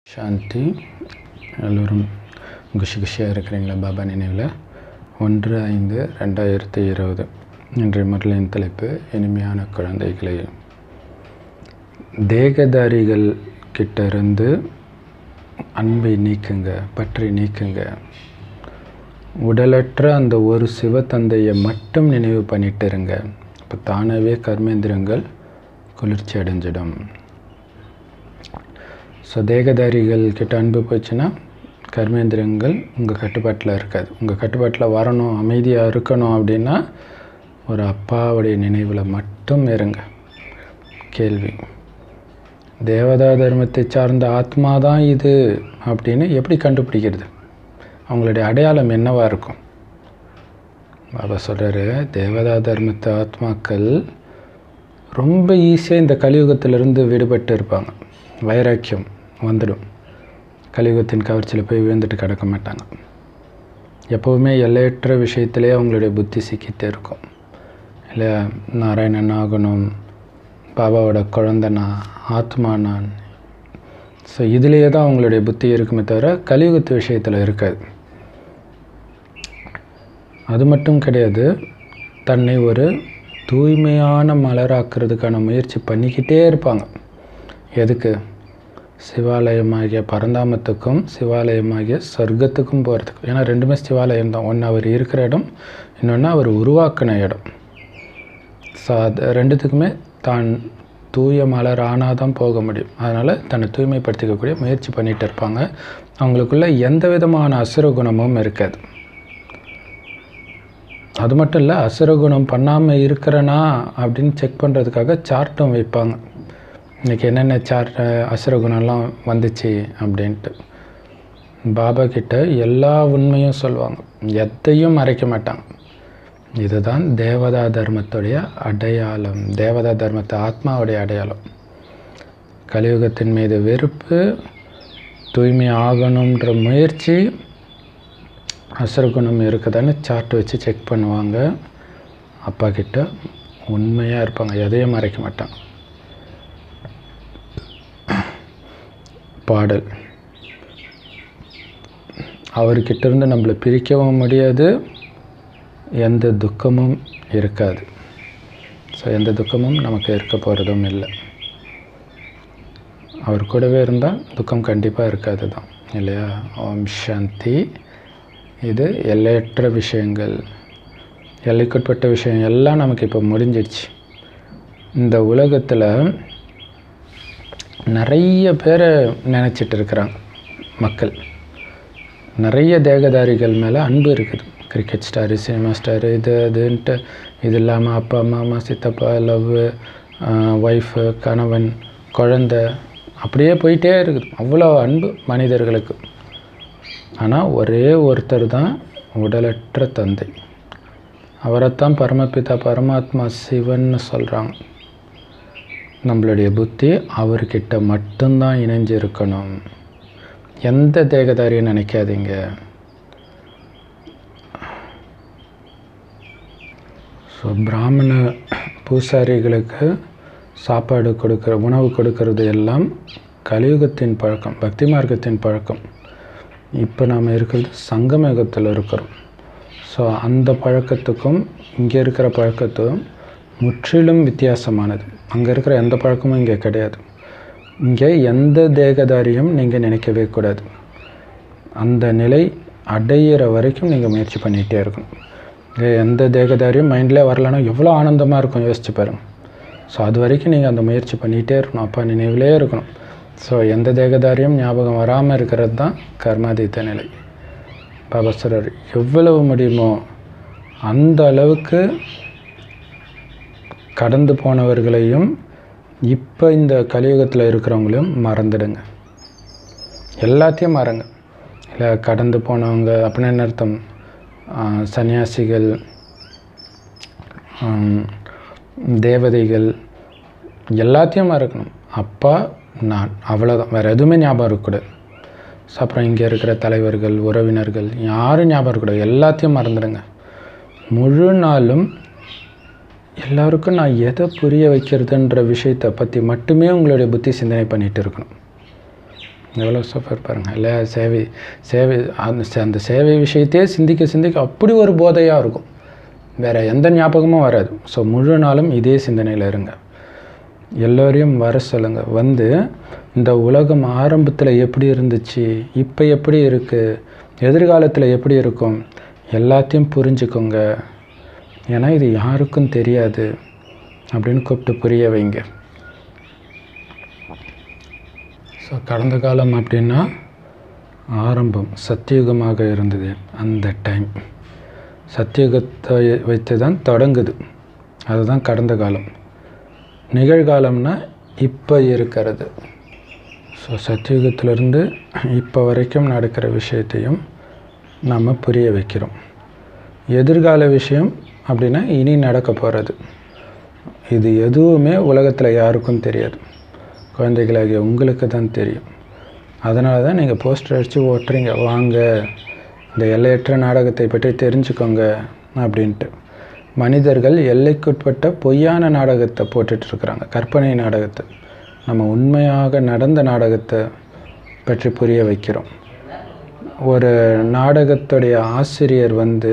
சாந்தி எல்லோரும் குஷி குஷியாக இருக்கிறீங்களா பாபா நினைவில் ஒன்று ஐந்து ரெண்டாயிரத்தி இருபது இன்றைய முரளின் தலைப்பு இனிமையான குழந்தைகளே தேகதாரிகள் கிட்ட இருந்து அன்பை நீக்குங்க பற்றி நீக்குங்க உடலற்ற அந்த ஒரு சிவத்தந்தையை மட்டும் நினைவு பண்ணிட்டு இருங்க இப்போ தானாகவே கர்மேந்திரங்கள் குளிர்ச்சி அடைஞ்சிடும் ஸோ தேகதாரிகள் கிட்ட அன்பு போச்சுன்னா கர்மேந்திரங்கள் உங்கள் கட்டுப்பாட்டில் இருக்காது உங்கள் கட்டுப்பாட்டில் வரணும் அமைதியாக இருக்கணும் அப்படின்னா ஒரு அப்பாவுடைய நினைவில் மட்டும் இருங்க கேள்வி தேவதா தர்மத்தை சார்ந்த ஆத்மா தான் இது அப்படின்னு எப்படி கண்டுபிடிக்கிறது அவங்களுடைய அடையாளம் என்னவாக இருக்கும் பாபா சொல்கிறாரு தேவதா தர்மத்தை ஆத்மாக்கள் ரொம்ப ஈஸியாக இந்த கலியுகத்திலிருந்து விடுபட்டு இருப்பாங்க வைராக்கியம் வந்துடும் கலியுகத்தின் கவர்ச்சியில் போய் விழுந்துட்டு கிடக்க மாட்டாங்க எப்போவுமே எல்லையற்ற விஷயத்திலே அவங்களுடைய புத்தி சிக்கிட்டே இருக்கும் இல்லை நாராயணன் ஆகணும் பாபாவோட குழந்தை நான் ஆத்மா நான் ஸோ இதிலேயே தான் அவங்களுடைய புத்தி இருக்குமே தவிர கலியுகத்து விஷயத்தில் இருக்காது அது மட்டும் கிடையாது தன்னை ஒரு தூய்மையான மலராக்குறதுக்கான முயற்சி பண்ணிக்கிட்டே இருப்பாங்க எதுக்கு சிவாலயமாகிய பரந்தாமத்துக்கும் சிவாலயமாகிய சொர்க்கத்துக்கும் போகிறதுக்கும் ஏன்னா ரெண்டுமே சிவாலயம் தான் ஒன்று அவர் இருக்கிற இடம் இன்னொன்று அவர் உருவாக்கின இடம் ஸோ அது ரெண்டுத்துக்குமே தான் தூய மலர் ஆனால் தான் போக முடியும் அதனால் தன்னை தூய்மைப்படுத்திக்கக்கூடிய முயற்சி பண்ணிகிட்டு இருப்பாங்க அவங்களுக்குள்ள எந்த விதமான அசுர குணமும் இருக்காது அது மட்டும் இல்லை அசுர குணம் பண்ணாமல் இருக்கிறனா அப்படின்னு செக் பண்ணுறதுக்காக சார்ட்டும் வைப்பாங்க இன்றைக்கி என்னென்ன சார்ட் அசுர குணம்லாம் வந்துச்சு அப்படின்ட்டு பாபா கிட்ட எல்லா உண்மையும் சொல்லுவாங்க எதையும் மறைக்க மாட்டாங்க இதுதான் தேவதா தர்மத்துடைய அடையாளம் தேவதா தர்மத்தை ஆத்மாவுடைய அடையாளம் கலியுகத்தின் மீது வெறுப்பு தூய்மை ஆகணுன்ற முயற்சி அசுரகுணம் இருக்குதான்னு சார்ட் வச்சு செக் பண்ணுவாங்க அப்பா கிட்ட உண்மையாக இருப்பாங்க எதையும் மறைக்க மாட்டாங்க பாடல் அவர்கிட்ட இருந்து நம்மளை பிரிக்கவும் முடியாது எந்த துக்கமும் இருக்காது ஸோ எந்த துக்கமும் நமக்கு இருக்க போகிறதும் இல்லை அவர் கூடவே இருந்தால் துக்கம் கண்டிப்பாக இருக்காது தான் இல்லையா ஓம் சாந்தி இது எல்லையற்ற விஷயங்கள் எல்லைக்குட்பட்ட விஷயம் எல்லாம் நமக்கு இப்போ முடிஞ்சிடுச்சு இந்த உலகத்தில் நிறைய பேரை நினச்சிட்டு இருக்கிறாங்க மக்கள் நிறைய தேகதாரிகள் மேலே அன்பு இருக்குது கிரிக்கெட் ஸ்டாரு சினிமா ஸ்டாரு இது அதுன்ட்டு இது இல்லாமல் அப்பா அம்மா அம்மா சித்தப்பா லவ் ஒய்ஃபு கணவன் குழந்த அப்படியே போயிட்டே இருக்குது அவ்வளோ அன்பு மனிதர்களுக்கு ஆனால் ஒரே ஒருத்தர் தான் உடலற்ற தந்தை அவரைத்தான் பரமபிதா பரமாத்மா சிவன்னு சொல்கிறாங்க நம்மளுடைய புத்தி அவர்கிட்ட மட்டும்தான் இணைஞ்சு இருக்கணும் எந்த தேகதாரியும் நினைக்காதீங்க ஸோ பிராமண பூசாரிகளுக்கு சாப்பாடு கொடுக்குற உணவு கொடுக்கறது எல்லாம் கலியுகத்தின் பழக்கம் பக்தி மார்க்கத்தின் பழக்கம் இப்போ நாம் இருக்கிறது சங்கமயுகத்தில் இருக்கிறோம் ஸோ அந்த பழக்கத்துக்கும் இங்கே இருக்கிற பழக்கத்துக்கும் முற்றிலும் வித்தியாசமானது அங்கே இருக்கிற எந்த பழக்கமும் இங்கே கிடையாது இங்கே எந்த தேகதாரியும் நீங்கள் நினைக்கவே கூடாது அந்த நிலை அடையிற வரைக்கும் நீங்கள் முயற்சி பண்ணிகிட்டே இருக்கணும் எந்த தேகதாரியும் மைண்டில் வரலன்னா எவ்வளோ ஆனந்தமாக இருக்கும் யோசிச்சு பாருங்கள் ஸோ அது வரைக்கும் நீங்கள் அந்த முயற்சி பண்ணிகிட்டே இருக்கணும் அப்பா நினைவிலே இருக்கணும் ஸோ எந்த தேகதாரியும் ஞாபகம் வராமல் இருக்கிறது தான் கர்மாதீத்த நிலை பாபஸ்வரர் எவ்வளவு முடியுமோ அந்த அளவுக்கு கடந்து போனவர்களையும் இப்போ இந்த கலியுகத்தில் இருக்கிறவங்களையும் மறந்துடுங்க எல்லாத்தையும் மறங்க இல்லை கடந்து போனவங்க அப்படின்னு என்ன அர்த்தம் சன்னியாசிகள் தேவதைகள் எல்லாத்தையும் மறக்கணும் அப்பா நான் அவ்வளோதான் வேறு எதுவுமே ஞாபகம் இருக்கக்கூடாது ஸோ அப்புறம் இங்கே இருக்கிற தலைவர்கள் உறவினர்கள் யாரும் ஞாபகம் இருக்கக்கூடாது எல்லாத்தையும் மறந்துடுங்க முழு நாளும் எல்லாருக்கும் நான் எதை புரிய வைக்கிறதுன்ற விஷயத்தை பற்றி மட்டுமே உங்களுடைய புத்தி சிந்தனை பண்ணிகிட்டு இருக்கணும் எவ்வளோ சூப்பர் பாருங்கள் இல்லை சேவை சேவை அந்த சே- அந்த சேவை விஷயத்தையே சிந்திக்க சிந்திக்க அப்படி ஒரு போதையாக இருக்கும் வேறு எந்த ஞாபகமும் வராது ஸோ முழு நாளும் இதே சிந்தனையில் இருங்க எல்லோரையும் வர சொல்லுங்கள் வந்து இந்த உலகம் ஆரம்பத்தில் எப்படி இருந்துச்சு இப்போ எப்படி இருக்குது எதிர்காலத்தில் எப்படி இருக்கும் எல்லாத்தையும் புரிஞ்சுக்கோங்க ஏன்னா இது யாருக்கும் தெரியாது அப்படின்னு கூப்பிட்டு புரிய வைங்க ஸோ கடந்த காலம் அப்படின்னா ஆரம்பம் சத்தியுகமாக இருந்தது அந்த டைம் சத்தியுகத்தை வைத்து தான் தொடங்குது அதுதான் கடந்த காலம் நிகழ்காலம்னா இப்போ இருக்கிறது ஸோ சத்தியுகத்திலிருந்து இப்போ வரைக்கும் நடக்கிற விஷயத்தையும் நாம் புரிய வைக்கிறோம் எதிர்கால விஷயம் அப்படின்னா இனி நடக்க போகிறது இது எதுவுமே உலகத்தில் யாருக்கும் தெரியாது குழந்தைகளாகிய உங்களுக்கு தான் தெரியும் அதனால தான் நீங்கள் போஸ்டர் அடித்து ஓட்டுறீங்க வாங்க இந்த எல்லையற்ற நாடகத்தை பற்றி தெரிஞ்சுக்கோங்க அப்படின்ட்டு மனிதர்கள் எல்லைக்குட்பட்ட பொய்யான நாடகத்தை போட்டுட்ருக்குறாங்க கற்பனை நாடகத்தை நம்ம உண்மையாக நடந்த நாடகத்தை பற்றி புரிய வைக்கிறோம் ஒரு நாடகத்துடைய ஆசிரியர் வந்து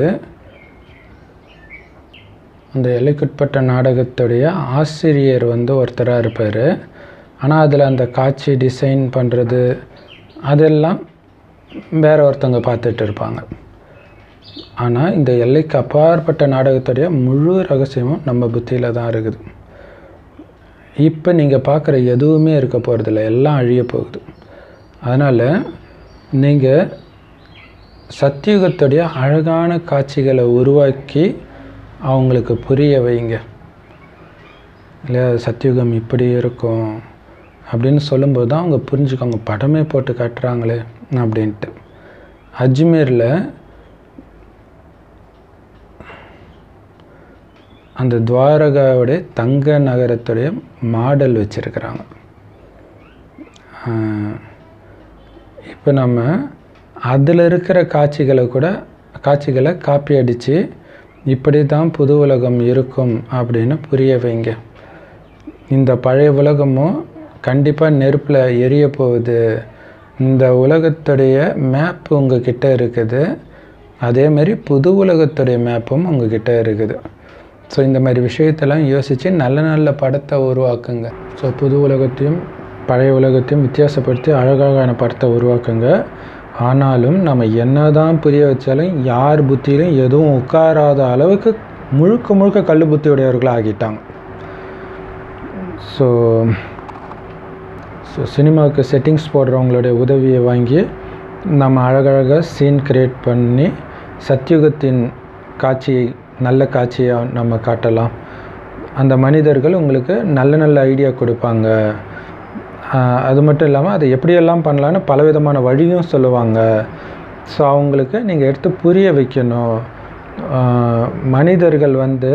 அந்த எல்லைக்குட்பட்ட நாடகத்துடைய ஆசிரியர் வந்து ஒருத்தராக இருப்பார் ஆனால் அதில் அந்த காட்சி டிசைன் பண்ணுறது அதெல்லாம் வேற ஒருத்தவங்க பார்த்துட்டு இருப்பாங்க ஆனால் இந்த எல்லைக்கு அப்பாற்பட்ட நாடகத்துடைய முழு ரகசியமும் நம்ம புத்தியில் தான் இருக்குது இப்போ நீங்கள் பார்க்குற எதுவுமே இருக்க போகிறதில்ல எல்லாம் அழிய போகுது அதனால் நீங்கள் சத்தியுகத்துடைய அழகான காட்சிகளை உருவாக்கி அவங்களுக்கு புரிய வைங்க இல்லையா சத்தியுகம் இப்படி இருக்கும் அப்படின்னு சொல்லும்போது தான் அவங்க புரிஞ்சுக்கோங்க படமே போட்டு காட்டுறாங்களே அப்படின்ட்டு அஜ்மீரில் அந்த துவாரகாவுடைய தங்க நகரத்துடைய மாடல் வச்சுருக்கிறாங்க இப்போ நம்ம அதில் இருக்கிற காட்சிகளை கூட காட்சிகளை காப்பி அடித்து இப்படி தான் புது உலகம் இருக்கும் அப்படின்னு புரிய வைங்க இந்த பழைய உலகமும் கண்டிப்பாக நெருப்பில் எரிய போகுது இந்த உலகத்துடைய மேப் உங்ககிட்ட இருக்குது அதேமாரி புது உலகத்துடைய மேப்பும் உங்ககிட்ட இருக்குது ஸோ இந்த மாதிரி விஷயத்தெல்லாம் யோசித்து நல்ல நல்ல படத்தை உருவாக்குங்க ஸோ புது உலகத்தையும் பழைய உலகத்தையும் வித்தியாசப்படுத்தி அழகான படத்தை உருவாக்குங்க ஆனாலும் நம்ம என்ன தான் புரிய வச்சாலும் யார் புத்தியிலும் எதுவும் உட்காராத அளவுக்கு முழுக்க முழுக்க கல் புத்தியுடையவர்களாக ஆகிட்டாங்க ஸோ ஸோ சினிமாவுக்கு செட்டிங்ஸ் போடுறவங்களுடைய உதவியை வாங்கி நம்ம அழகழகாக சீன் கிரியேட் பண்ணி சத்தியுகத்தின் காட்சியை நல்ல காட்சியை நம்ம காட்டலாம் அந்த மனிதர்கள் உங்களுக்கு நல்ல நல்ல ஐடியா கொடுப்பாங்க ஆஹ் அது மட்டும் இல்லாமல் அதை எப்படியெல்லாம் பண்ணலான்னு பலவிதமான வழியும் சொல்லுவாங்க ஸோ அவங்களுக்கு நீங்கள் எடுத்து புரிய வைக்கணும் ஆஹ் மனிதர்கள் வந்து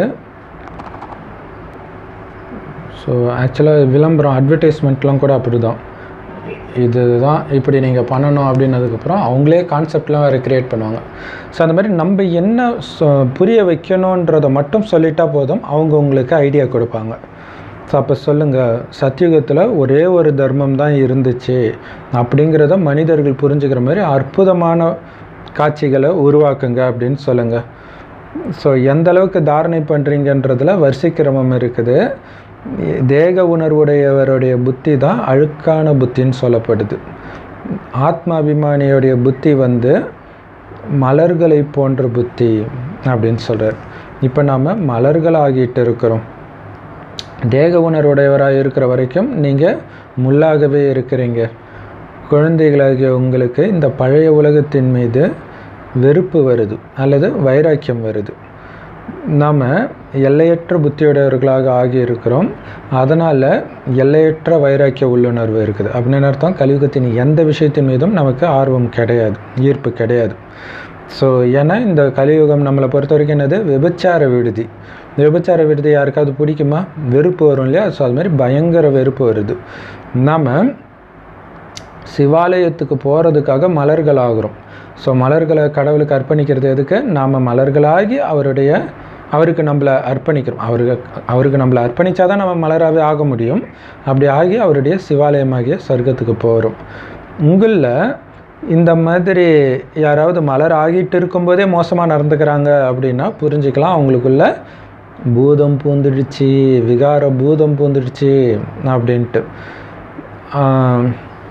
ஸோ ஆக்சுவலாக விளம்பரம் அட்வர்டைஸ்மெண்ட்லாம் கூட அப்படி தான் இதுதான் இப்படி நீங்கள் பண்ணணும் அப்படின்னதுக்கப்புறம் அவங்களே கான்செப்ட்லாம் வேறு க்ரியேட் பண்ணுவாங்க ஸோ அந்த மாதிரி நம்ம என்ன சொ- புரிய வைக்கணுன்றதை மட்டும் சொல்லிட்டா போதும் அவங்க உங்களுக்கு ஐடியா கொடுப்பாங்க ஸோ அப்போ சொல்லுங்கள் சத்தியுகத்தில் ஒரே ஒரு தர்மம் தான் இருந்துச்சு அப்படிங்கிறத மனிதர்கள் புரிஞ்சுக்கிற மாதிரி அற்புதமான காட்சிகளை உருவாக்குங்க அப்படின்னு சொல்லுங்கள் ஸோ எந்த அளவுக்கு தாரணை பண்ணுறீங்கன்றதுல வரிசைக்கிரமம் இருக்குது தேக உணர்வுடையவருடைய புத்தி தான் அழுக்கான புத்தின்னு சொல்லப்படுது ஆத்மாபிமானியுடைய புத்தி வந்து மலர்களை போன்ற புத்தி அப்படின்னு சொல்கிறார் இப்போ நாம் மலர்களாகிட்டு இருக்கிறோம் தேக உணர்வுடையவராக இருக்கிற வரைக்கும் நீங்கள் முள்ளாகவே இருக்கிறீங்க குழந்தைகளாகிய உங்களுக்கு இந்த பழைய உலகத்தின் மீது வெறுப்பு வருது அல்லது வைராக்கியம் வருது நாம் எல்லையற்ற புத்தியுடையவர்களாக ஆகி இருக்கிறோம் அதனால் எல்லையற்ற வைராக்கிய உள்ளுணர்வு இருக்குது அப்படின்னு அர்த்தம் கலியுகத்தின் எந்த விஷயத்தின் மீதும் நமக்கு ஆர்வம் கிடையாது ஈர்ப்பு கிடையாது ஸோ ஏன்னா இந்த கலியுகம் நம்மளை பொறுத்த வரைக்கும் என்னது விபச்சார விடுதி இந்த விபச்சார விடுதி யாருக்காவது பிடிக்குமா வெறுப்பு வரும் இல்லையா ஸோ அது மாதிரி பயங்கர வெறுப்பு வருது நாம் சிவாலயத்துக்கு போகிறதுக்காக மலர்கள் ஆகிறோம் ஸோ மலர்களை கடவுளுக்கு அர்ப்பணிக்கிறது எதுக்கு நாம் மலர்களாகி அவருடைய அவருக்கு நம்மளை அர்ப்பணிக்கிறோம் அவருக்கு அவருக்கு நம்மளை அர்ப்பணித்தா தான் நம்ம மலராகவே ஆக முடியும் அப்படி ஆகி அவருடைய சிவாலயமாகிய சொர்க்கத்துக்கு போகிறோம் உங்களில் இந்த மாதிரி யாராவது மலர் ஆகிட்டு இருக்கும்போதே மோசமாக நடந்துக்கிறாங்க அப்படின்னா புரிஞ்சுக்கலாம் அவங்களுக்குள்ள பூதம் பூந்துடுச்சு விகார பூதம் பூந்துடுச்சு அப்படின்ட்டு ஆஹ்,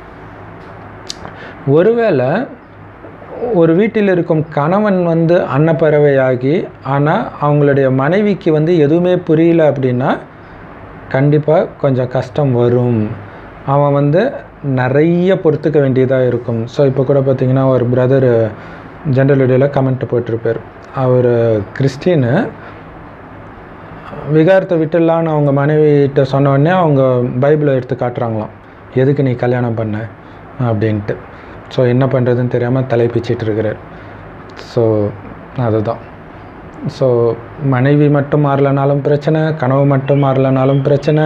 ஒருவேளை ஒரு வீட்டில் இருக்கும் கணவன் வந்து அன்னப்பறவையாகி ஆனால் அவங்களுடைய மனைவிக்கு வந்து எதுவுமே புரியல அப்படின்னா கண்டிப்பாக கொஞ்சம் கஷ்டம் வரும் அவன் வந்து நிறைய பொறுத்துக்க வேண்டியதாக இருக்கும் ஸோ இப்போ கூட பார்த்தீங்கன்னா ஒரு பிரதர் ஜென்ரல் வீடியோவில் கமெண்ட் போட்டிருப்பார் அவர் கிறிஸ்டின்னு விகாரத்தை விட்டுடலான்னு அவங்க மனைவிகிட்ட சொன்ன உடனே அவங்க பைபிளை எடுத்து காட்டுறாங்களாம் எதுக்கு நீ கல்யாணம் பண்ண அப்படின்ட்டு ஸோ என்ன பண்ணுறதுன்னு தெரியாமல் தலை பிச்சிட்டு இருக்கிறார் ஸோ அதுதான் ஸோ மனைவி மட்டும் மாறலனாலும் பிரச்சனை கனவு மட்டும் மாறலனாலும் பிரச்சனை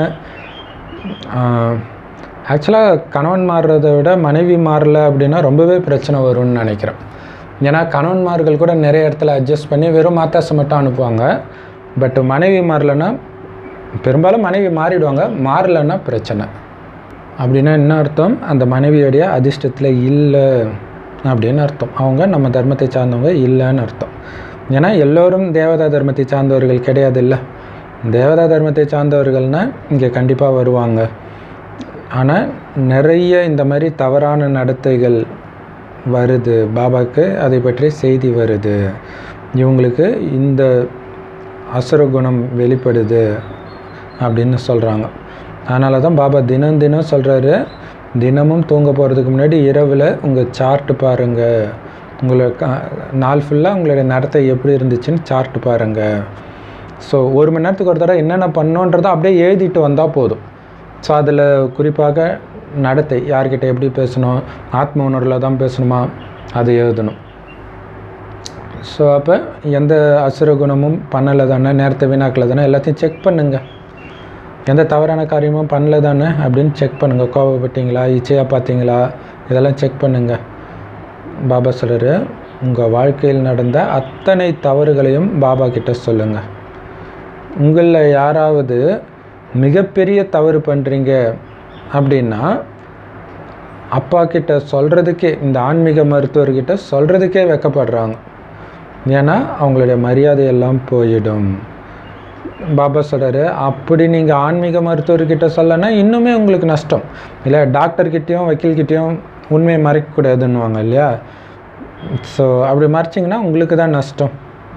ஆக்சுவலாக கணவன் மாறுறதை விட மனைவி மாறல அப்படின்னா ரொம்பவே பிரச்சனை வரும்னு நினைக்கிறேன் ஏன்னா கணவன்மார்கள் கூட நிறைய இடத்துல அட்ஜஸ்ட் பண்ணி வெறும் மாத்தாசை மட்டும் அனுப்புவாங்க பட் மனைவி மாறலன்னா பெரும்பாலும் மனைவி மாறிடுவாங்க மாறலன்னா பிரச்சனை அப்படின்னா என்ன அர்த்தம் அந்த மனைவியோடைய அதிர்ஷ்டத்தில் இல்லை அப்படின்னு அர்த்தம் அவங்க நம்ம தர்மத்தை சார்ந்தவங்க இல்லைன்னு அர்த்தம் ஏன்னா எல்லோரும் தேவதா தர்மத்தை சார்ந்தவர்கள் கிடையாது இல்லை தேவதா தர்மத்தை சார்ந்தவர்கள்னால் இங்கே கண்டிப்பாக வருவாங்க ஆனால் நிறைய இந்த மாதிரி தவறான நடத்தைகள் வருது பாபாவுக்கு அதை பற்றி செய்தி வருது இவங்களுக்கு இந்த அசுர குணம் வெளிப்படுது அப்படின்னு சொல்கிறாங்க அதனால தான் பாபா தினம் தினம் சொல்கிறாரு தினமும் தூங்க போகிறதுக்கு முன்னாடி இரவில் உங்கள் சார்ட்டு பாருங்கள் உங்களை க- நாள் ஃபுல்லாக உங்களுடைய நடத்தை எப்படி இருந்துச்சுன்னு சார்ட்டு பாருங்கள் ஸோ ஒரு மணி நேரத்துக்கு ஒரு தடவை என்னென்ன பண்ணோன்றதை அப்படியே எழுதிட்டு வந்தால் போதும் ஸோ அதில் குறிப்பாக நடத்தை யார்கிட்ட எப்படி பேசணும் ஆத்ம உணர்வில் தான் பேசணுமா அது எழுதணும் ஸோ அப்போ எந்த அசுர குணமும் பண்ணலை தானே நேரத்தை வீணாக்கல தானே எல்லாத்தையும் செக் பண்ணுங்கள் எந்த தவறான காரியமும் பண்ணல தானே அப்படின்னு செக் பண்ணுங்கள் கோபப்பட்டீங்களா இச்சையாக பார்த்தீங்களா இதெல்லாம் செக் பண்ணுங்கள் பாபா சொல்கிறாரு உங்கள் வாழ்க்கையில் நடந்த அத்தனை தவறுகளையும் பாபா கிட்ட சொல்லுங்கள் உங்களில் யாராவது மிகப்பெரிய தவறு பண்ணுறீங்க அப்படின்னா அப்பா கிட்ட சொல்கிறதுக்கே இந்த ஆன்மீக மருத்துவர்கிட்ட சொல்கிறதுக்கே வெக்கப்படுறாங்க ஏன்னா அவங்களுடைய மரியாதையெல்லாம் போயிடும் பாபா சொல்கிறாரு அப்படி நீங்கள் ஆன்மீக மருத்துவர்கிட்ட சொல்லனா இன்னுமே உங்களுக்கு நஷ்டம் இல்லை டாக்டர்கிட்டயும் வக்கீல்கிட்டயும் உண்மையை மறைக்கக்கூடாதுன்னுவாங்க இல்லையா ஸோ அப்படி மறைச்சிங்கன்னா உங்களுக்கு தான் நஷ்டம்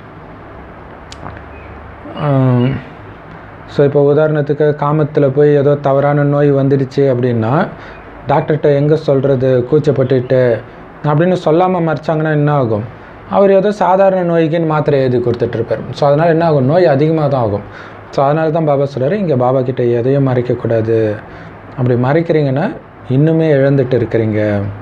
ஸோ இப்போ உதாரணத்துக்கு காமத்தில் போய் ஏதோ தவறான நோய் வந்துடுச்சு அப்படின்னா டாக்டர்கிட்ட எங்கே சொல்கிறது கூச்சப்பட்டுட்டு அப்படின்னு சொல்லாமல் மறைச்சாங்கன்னா என்ன ஆகும் அவர் ஏதோ சாதாரண நோய்க்குன்னு மாத்திரை எழுதி கொடுத்துட்ருப்பார் ஸோ அதனால் என்ன ஆகும் நோய் அதிகமாக தான் ஆகும் ஸோ அதனால தான் பாபா சொல்கிறாரு இங்கே பாபா கிட்ட எதையும் மறைக்கக்கூடாது அப்படி மறைக்கிறீங்கன்னா இன்னுமே இழந்துட்டு இருக்கிறீங்க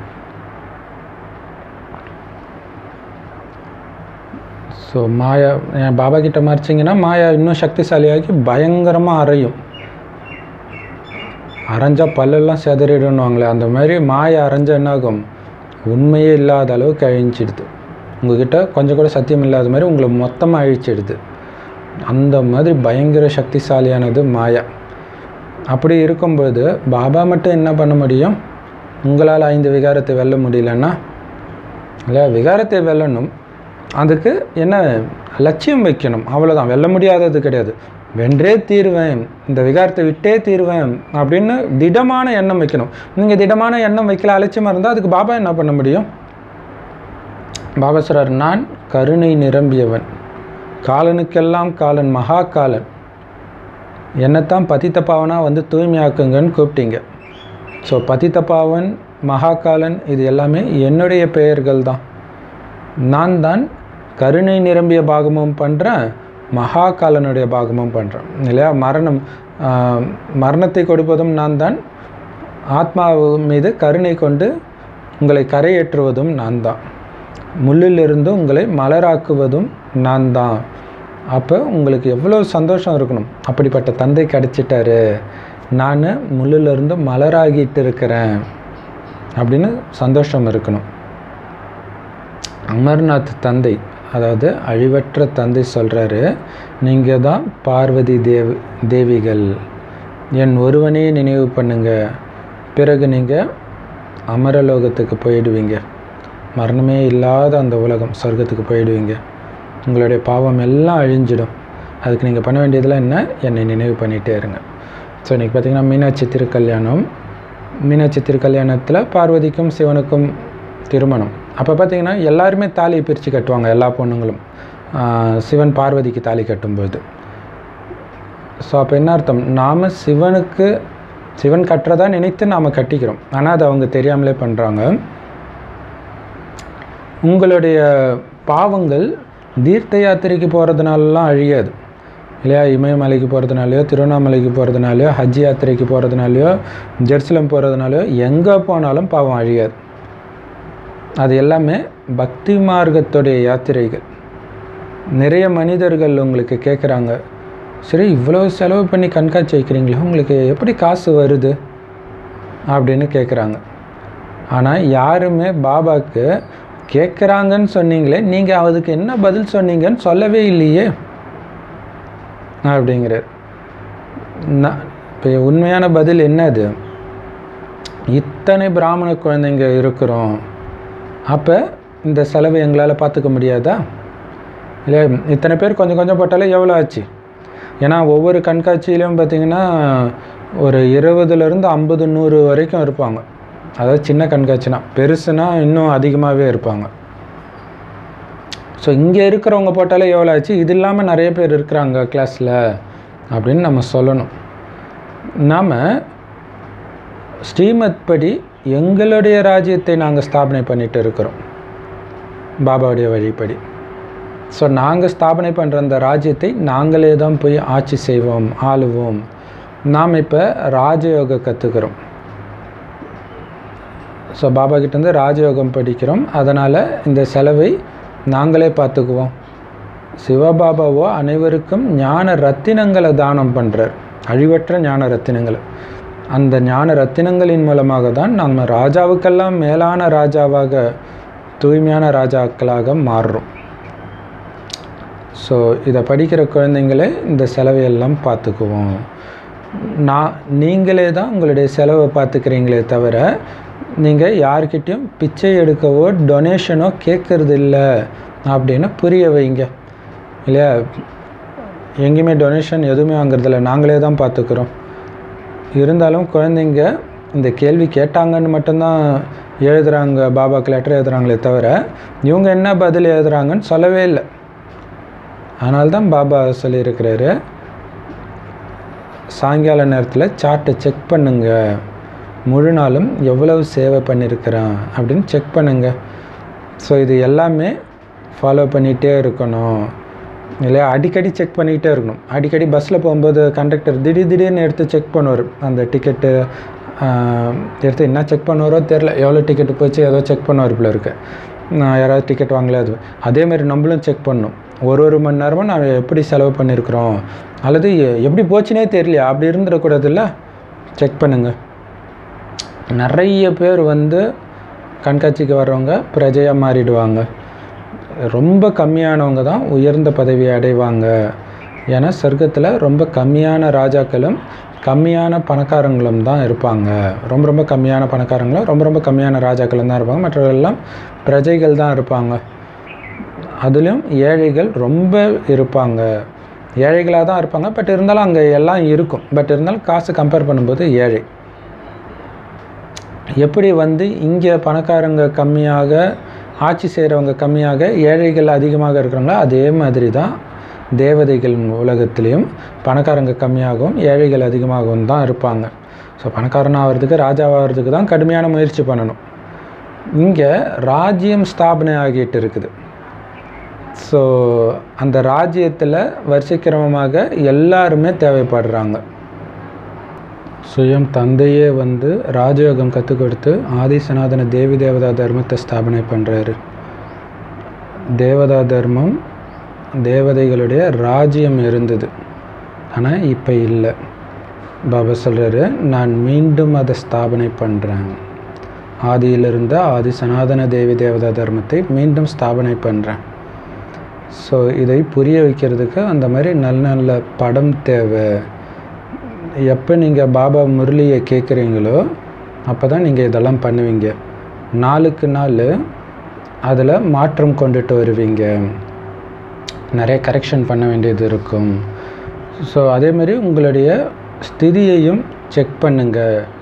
ஸோ மாயா என் பாபா கிட்ட மறைச்சிங்கன்னா மாயா இன்னும் சக்திசாலியாகி பயங்கரமாக அரையும் அரைஞ்சா பல்லெல்லாம் செதறிடுன்னுவாங்களே அந்த மாதிரி மாயா அரைஞ்சா என்னாகும் உண்மையே இல்லாத அளவுக்கு அழிஞ்சிடுது உங்ககிட்ட கொஞ்சம் கூட சத்தியம் இல்லாத மாதிரி உங்களை மொத்தமாக அழிச்சிடுது அந்த மாதிரி பயங்கர சக்திசாலியானது மாயா அப்படி இருக்கும்போது பாபா மட்டும் என்ன பண்ண முடியும் உங்களால் ஐந்து விகாரத்தை வெல்ல முடியலன்னா இல்லை விகாரத்தை வெல்லணும் அதுக்கு என்ன லட்சியம் வைக்கணும் அவ்வளோதான் வெல்ல முடியாதது கிடையாது வென்றே தீருவேன் இந்த விகாரத்தை விட்டே தீருவேன் அப்படின்னு திடமான எண்ணம் வைக்கணும் நீங்கள் திடமான எண்ணம் வைக்கல அலட்சியமாக இருந்தால் அதுக்கு பாபா என்ன பண்ண முடியும் பாபா சொல்றார் நான் கருணை நிரம்பியவன் காலனுக்கெல்லாம் காலன் மகா காலன் என்னத்தான் பதித்த பாவனா வந்து தூய்மையாக்குங்கன்னு கூப்பிட்டீங்க ஸோ பதித்த பாவன் மகாகாலன் இது எல்லாமே என்னுடைய பெயர்கள் தான் நான் தான் கருணை நிரம்பிய பாகமும் பண்ணுறேன் மகாகாலனுடைய பாகமும் பண்ணுறேன் இல்லையா மரணம் ஆஹ், மரணத்தை கொடுப்பதும் நான் தான் ஆத்மா மீது கருணை கொண்டு உங்களை கரையேற்றுவதும் நான் தான் முள்ளிலிருந்து உங்களை மலராக்குவதும் நான் தான் அப்போ உங்களுக்கு எவ்வளோ சந்தோஷம் இருக்கணும் அப்படிப்பட்ட தந்தை கிடச்சிட்டாரு நான் முள்ளிலிருந்து மலராகிட்டு இருக்கிறேன் அப்படின்னு சந்தோஷம் இருக்கணும் அமர்நாத் தந்தை அதாவது அழிவற்ற தந்தை சொல்கிறாரு நீங்கள் தான் பார்வதி தேவ் தேவிகள் என் ஒருவனே நினைவு பண்ணுங்க பிறகு நீங்கள் அமரலோகத்துக்கு போயிடுவீங்க மரணமே இல்லாத அந்த உலகம் சொர்க்கத்துக்கு போயிடுவீங்க உங்களுடைய பாவம் எல்லாம் அழிஞ்சிடும் அதுக்கு நீங்கள் பண்ண வேண்டியதெல்லாம் என்ன என்னை நினைவு பண்ணிகிட்டே இருங்க ஸோ இன்றைக்கி பார்த்தீங்கன்னா மீனாட்சி திருக்கல்யாணம் மீனாட்சி திருக்கல்யாணத்தில் பார்வதிக்கும் சிவனுக்கும் திருமணம் அப்போ பார்த்தீங்கன்னா எல்லாருமே தாலியை பிரித்து கட்டுவாங்க எல்லா பொண்ணுங்களும் ஆஹ் சிவன் பார்வதிக்கு தாலி கட்டும்போது ஸோ அப்போ என்ன அர்த்தம் நாம் சிவனுக்கு சிவன் கட்டுறதா நினைத்து நாம் கட்டிக்கிறோம் ஆனால் அது அவங்க தெரியாமலே பண்ணுறாங்க உங்களுடைய பாவங்கள் தீர்த்த யாத்திரைக்கு போகிறதுனாலலாம் அழியாது இல்லையா இமயமலைக்கு போகிறதுனாலையோ திருவண்ணாமலைக்கு போகிறதுனாலையோ ஹஜ் யாத்திரைக்கு போகிறதுனாலையோ ஜெருசலம் போகிறதுனாலையோ எங்கே போனாலும் பாவம் அழியாது அது எல்லாமே பக்தி மார்க்கத்துடைய யாத்திரைகள் நிறைய மனிதர்கள் உங்களுக்கு கேட்குறாங்க சரி இவ்வளோ செலவு பண்ணி கண்காட்சி வைக்கிறீங்களா உங்களுக்கு எப்படி காசு வருது அப்படின்னு கேட்குறாங்க ஆனால் யாருமே பாபாவுக்கு கேட்குறாங்கன்னு சொன்னீங்களே நீங்கள் அதுக்கு என்ன பதில் சொன்னீங்கன்னு சொல்லவே இல்லையே அப்படிங்கிறார் நான் இப்போ உண்மையான பதில் என்னது இத்தனை பிராமண குழந்தைங்க இருக்கிறோம் அப்போ இந்த செலவை எங்களால் பார்த்துக்க முடியாதா இல்லை இத்தனை பேர் கொஞ்சம் கொஞ்சம் போட்டாலே எவ்வளோ ஆச்சு ஏன்னா ஒவ்வொரு கண்காட்சியிலையும் பார்த்தீங்கன்னா ஒரு இருபதுலேருந்து ஐம்பது நூறு வரைக்கும் இருப்பாங்க அதாவது சின்ன கண்காட்சினா பெருசுனா இன்னும் அதிகமாகவே இருப்பாங்க ஸோ இங்கே இருக்கிறவங்க போட்டாலே எவ்வளோ ஆச்சு இது இல்லாமல் நிறைய பேர் இருக்கிறாங்க கிளாஸில் அப்படின்னு நம்ம சொல்லணும் நாம் ஸ்ரீமத் படி எங்களுடைய ராஜ்யத்தை நாங்கள் ஸ்தாபனை பண்ணிட்டு இருக்கிறோம் பாபாவுடைய வழிப்படி ஸோ நாங்கள் ஸ்தாபனை பண்ணுற அந்த ராஜ்யத்தை நாங்களே தான் போய் ஆட்சி செய்வோம் ஆளுவோம் நாம் இப்போ ராஜயோக கற்றுக்கிறோம் ஸோ பாபா கிட்டேருந்து ராஜயோகம் படிக்கிறோம் அதனால் இந்த செலவை நாங்களே பார்த்துக்குவோம் சிவபாபாவோ அனைவருக்கும் ஞான ரத்தினங்களை தானம் பண்ணுறார் அழிவற்ற ஞான ரத்தினங்களை அந்த ஞான ரத்தினங்களின் மூலமாக தான் நம்ம ராஜாவுக்கெல்லாம் மேலான ராஜாவாக தூய்மையான ராஜாக்களாக மாறுறோம் ஸோ இதை படிக்கிற குழந்தைங்களே இந்த செலவையெல்லாம் பார்த்துக்குவோம் நான் நீங்களே தான் உங்களுடைய செலவை பார்த்துக்கிறீங்களே தவிர நீங்கள் யார்கிட்டயும் பிச்சை எடுக்கவோ டொனேஷனோ கேட்கறது இல்லை அப்படின்னு புரிய வைங்க இல்லையா எங்கேயுமே டொனேஷன் எதுவுமே வாங்குறதில்ல நாங்களே தான் பார்த்துக்குறோம் இருந்தாலும் குழந்தைங்க இந்த கேள்வி கேட்டாங்கன்னு மட்டும்தான் எழுதுகிறாங்க பாபாக்கு லெட்டர் எழுதுகிறாங்களே தவிர இவங்க என்ன பதில் எழுதுகிறாங்கன்னு சொல்லவே இல்லை அதனால தான் பாபா சொல்லியிருக்கிறாரு சாயங்கால நேரத்தில் சார்ட்டை செக் பண்ணுங்க முழு நாளும் எவ்வளவு சேவை பண்ணியிருக்கிறான் அப்படின்னு செக் பண்ணுங்க ஸோ இது எல்லாமே ஃபாலோ பண்ணிகிட்டே இருக்கணும் இல்லையா அடிக்கடி செக் பண்ணிக்கிட்டே இருக்கணும் அடிக்கடி பஸ்ஸில் போகும்போது கண்டக்டர் திடீர் திடீர்னு எடுத்து செக் பண்ணுவார் அந்த டிக்கெட்டு எடுத்து என்ன செக் பண்ணுவாரோ தெரில எவ்வளோ டிக்கெட்டு போச்சு ஏதோ செக் பண்ணுவார் போல இருக்கு நான் யாராவது டிக்கெட் வாங்கல அது அதேமாதிரி நம்மளும் செக் பண்ணணும் ஒரு ஒரு மணி நேரமும் நான் எப்படி செலவு பண்ணியிருக்கிறோம் அல்லது எ- எப்படி போச்சுனே தெரியலையா அப்படி இருந்துடக்கூடாதுல்ல செக் பண்ணுங்கள் நிறைய பேர் வந்து கண்காட்சிக்கு வர்றவங்க பிரஜையாக மாறிடுவாங்க ரொம்ப கம்மியானவங்க தான் உயர்ந்த பதவியை அடைவாங்க ஏன்னா சொர்க்கத்தில் ரொம்ப கம்மியான ராஜாக்களும் கம்மியான பணக்காரங்களும் தான் இருப்பாங்க ரொம்ப ரொம்ப கம்மியான பணக்காரங்களும் ரொம்ப ரொம்ப கம்மியான ராஜாக்களும் தான் இருப்பாங்க மற்றவர்களெல்லாம் பிரஜைகள் தான் இருப்பாங்க அதுலேயும் ஏழைகள் ரொம்ப இருப்பாங்க ஏழைகளாக தான் இருப்பாங்க பட் இருந்தாலும் அங்கே எல்லாம் இருக்கும் பட் இருந்தாலும் காசு கம்பேர் பண்ணும்போது ஏழை எப்படி வந்து இங்கே பணக்காரங்க கம்மியாக ஆட்சி செய்கிறவங்க கம்மியாக ஏழைகள் அதிகமாக இருக்கிறாங்களோ அதே மாதிரி தான் தேவதைகள் உலகத்திலையும் பணக்காரங்க கம்மியாகவும் ஏழைகள் அதிகமாகவும் தான் இருப்பாங்க ஸோ பணக்காரன் ஆகிறதுக்கு ராஜாவாகிறதுக்கு தான் கடுமையான முயற்சி பண்ணணும் இங்கே ராஜ்யம் ஸ்தாபனை ஆகிட்டு இருக்குது ஸோ அந்த ராஜ்யத்தில் வரிசைக்கிரமமாக எல்லாருமே தேவைப்படுறாங்க சுயம் தந்தையே வந்து ராஜயோகம் கற்றுக் கொடுத்து ஆதி சனாதன தேவி தேவதா தர்மத்தை ஸ்தாபனை பண்ணுறாரு தேவதா தர்மம் தேவதைகளுடைய ராஜ்யம் இருந்தது ஆனால் இப்போ இல்லை பாபா சொல்கிறாரு நான் மீண்டும் அதை ஸ்தாபனை பண்ணுறேன் ஆதியிலிருந்த ஆதி சனாதன தேவி தேவதா தர்மத்தை மீண்டும் ஸ்தாபனை பண்ணுறேன் ஸோ இதை புரிய வைக்கிறதுக்கு அந்த மாதிரி நல்ல நல்ல படம் தேவை எப்போ நீங்கள் பாபா முரளியை கேட்குறீங்களோ அப்போ தான் நீங்கள் இதெல்லாம் பண்ணுவீங்க நாளுக்கு நாள் அதில் மாற்றம் கொண்டுட்டு வருவீங்க நிறைய கரெக்ஷன் பண்ண வேண்டியது இருக்கும் ஸோ அதேமாரி உங்களுடைய ஸ்திதியையும் செக் பண்ணுங்க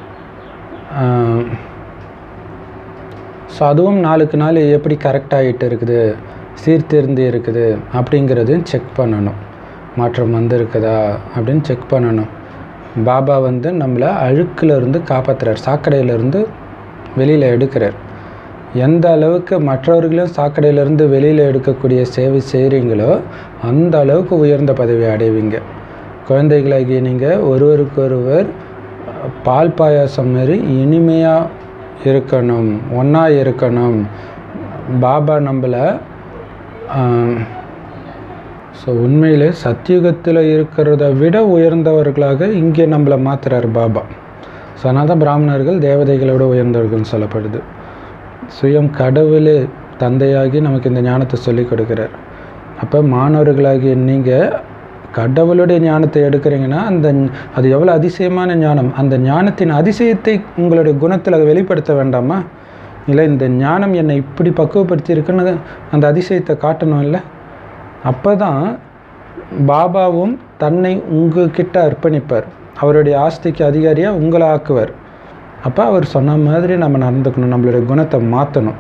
ஸோ அதுவும் நாளுக்கு நாள் எப்படி கரெக்ட் ஆகிட்டு இருக்குது சீர்திருந்தி இருக்குது அப்படிங்கிறதையும் செக் பண்ணணும் மாற்றம் வந்திருக்குதா அப்படின்னு செக் பண்ணணும் பாபா வந்து நம்மளை அழுக்கிலிருந்து காப்பாற்றுறார் சாக்கடையிலேருந்து வெளியில் எடுக்கிறார் எந்த அளவுக்கு மற்றவர்களும் சாக்கடையிலேருந்து வெளியில் எடுக்கக்கூடிய சேவை செய்கிறீங்களோ அந்த அளவுக்கு உயர்ந்த பதவி அடைவீங்க குழந்தைகளாகிய நீங்கள் ஒருவருக்கொருவர் பால் பாயாசம் மாரி இனிமையாக இருக்கணும் ஒன்றா இருக்கணும் பாபா நம்மளை ஸோ உண்மையிலே சத்தியுகத்தில் இருக்கிறத விட உயர்ந்தவர்களாக இங்கே நம்மளை மாற்றுறார் பாபா ஸோ அதனால தான் பிராமணர்கள் தேவதைகளை விட உயர்ந்தவர்கள்னு சொல்லப்படுது சுயம் கடவுளே தந்தையாகி நமக்கு இந்த ஞானத்தை சொல்லி கொடுக்குறார் அப்போ மாணவர்களாகிய நீங்கள் கடவுளுடைய ஞானத்தை எடுக்கிறீங்கன்னா அந்த அது எவ்வளோ அதிசயமான ஞானம் அந்த ஞானத்தின் அதிசயத்தை உங்களுடைய குணத்தில் வெளிப்படுத்த வேண்டாமா இல்லை இந்த ஞானம் என்னை இப்படி பக்குவப்படுத்தி இருக்குன்னு அந்த அதிசயத்தை காட்டணும் இல்லை அப்போ தான் பாபாவும் தன்னை உங்ககிட்ட அர்ப்பணிப்பார் அவருடைய ஆஸ்திக்கு அதிகாரியாக உங்களை ஆக்குவார் அப்போ அவர் சொன்ன மாதிரி நம்ம நடந்துக்கணும் நம்மளுடைய குணத்தை மாற்றணும்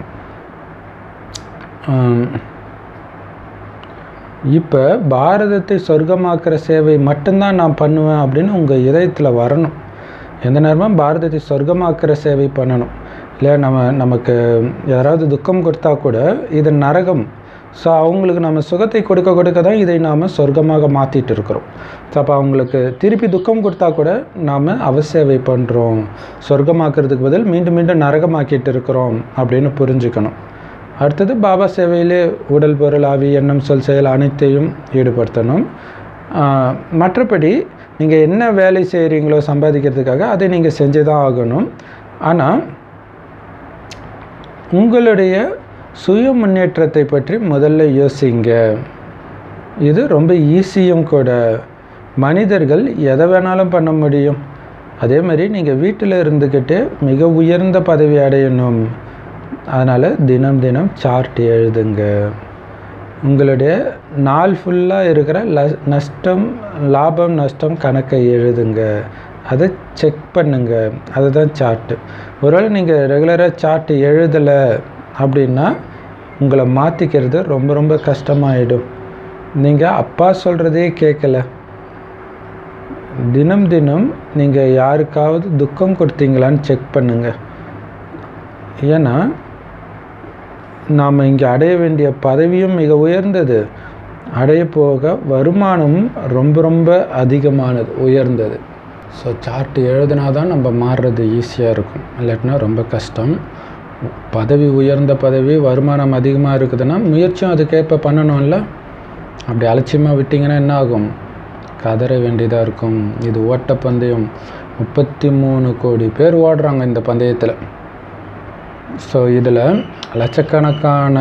இப்போ பாரதத்தை சொர்க்கமாக்குற சேவை மட்டும்தான் நான் பண்ணுவேன் அப்படின்னு உங்கள் இதயத்தில் வரணும் எந்த நேரமும் பாரதத்தை சொர்க்கமாக்குற சேவை பண்ணணும் இல்லை நம்ம நமக்கு யாராவது துக்கம் கொடுத்தா கூட இது நரகம் ஸோ அவங்களுக்கு நம்ம சுகத்தை கொடுக்க கொடுக்க தான் இதை நாம் சொர்க்கமாக மாற்றிட்டு இருக்கிறோம் ஸோ அப்போ அவங்களுக்கு திருப்பி துக்கம் கொடுத்தா கூட நாம் அவசேவை பண்ணுறோம் சொர்க்கமாக்குறதுக்கு பதில் மீண்டும் மீண்டும் நரகமாக்கிட்டு இருக்கிறோம் அப்படின்னு புரிஞ்சுக்கணும் அடுத்தது பாபா சேவையிலே உடல் பொருள் ஆவி எண்ணம் சொல் செயல் அனைத்தையும் ஈடுபடுத்தணும் மற்றபடி நீங்கள் என்ன வேலை செய்கிறீங்களோ சம்பாதிக்கிறதுக்காக அதை நீங்கள் செஞ்சு தான் ஆகணும் ஆனால் உங்களுடைய சுய முன்னேற்றத்தை பற்றி முதல்ல யோசிங்க இது ரொம்ப ஈஸியும் கூட மனிதர்கள் எதை வேணாலும் பண்ண முடியும் அதே மாதிரி நீங்கள் வீட்டில் இருந்துக்கிட்டு மிக உயர்ந்த பதவி அடையணும் அதனால் தினம் தினம் சார்ட் எழுதுங்க உங்களுடைய நாள் ஃபுல்லாக இருக்கிற ல நஷ்டம் லாபம் நஷ்டம் கணக்கை எழுதுங்க அதை செக் பண்ணுங்க அதுதான் சார்ட்டு ஒருவேளை நீங்கள் ரெகுலராக சார்ட்டு எழுதலை அப்படின்னா உங்களை மாற்றிக்கிறது ரொம்ப ரொம்ப கஷ்டமாயிடும் நீங்கள் அப்பா சொல்கிறதே கேட்கல தினம் தினம் நீங்கள் யாருக்காவது துக்கம் கொடுத்தீங்களான்னு செக் பண்ணுங்கள் ஏன்னா நாம் இங்கே அடைய வேண்டிய பதவியும் மிக உயர்ந்தது அடைய போக வருமானமும் ரொம்ப ரொம்ப அதிகமானது உயர்ந்தது ஸோ சார்ட் எழுதினா தான் நம்ம மாறுறது ஈஸியாக இருக்கும் இல்லாட்டினா ரொம்ப கஷ்டம் பதவி உயர்ந்த பதவி வருமானம் அதிகமாக இருக்குதுன்னா முயற்சியும் அதுக்கேற்ப பண்ணணும்ல அப்படி அலட்சியமாக விட்டிங்கன்னா என்ன ஆகும் கதற வேண்டியதாக இருக்கும் இது ஓட்டப்பந்தயம் முப்பத்தி மூணு கோடி பேர் ஓடுறாங்க இந்த பந்தயத்தில் ஸோ இதில் லட்சக்கணக்கான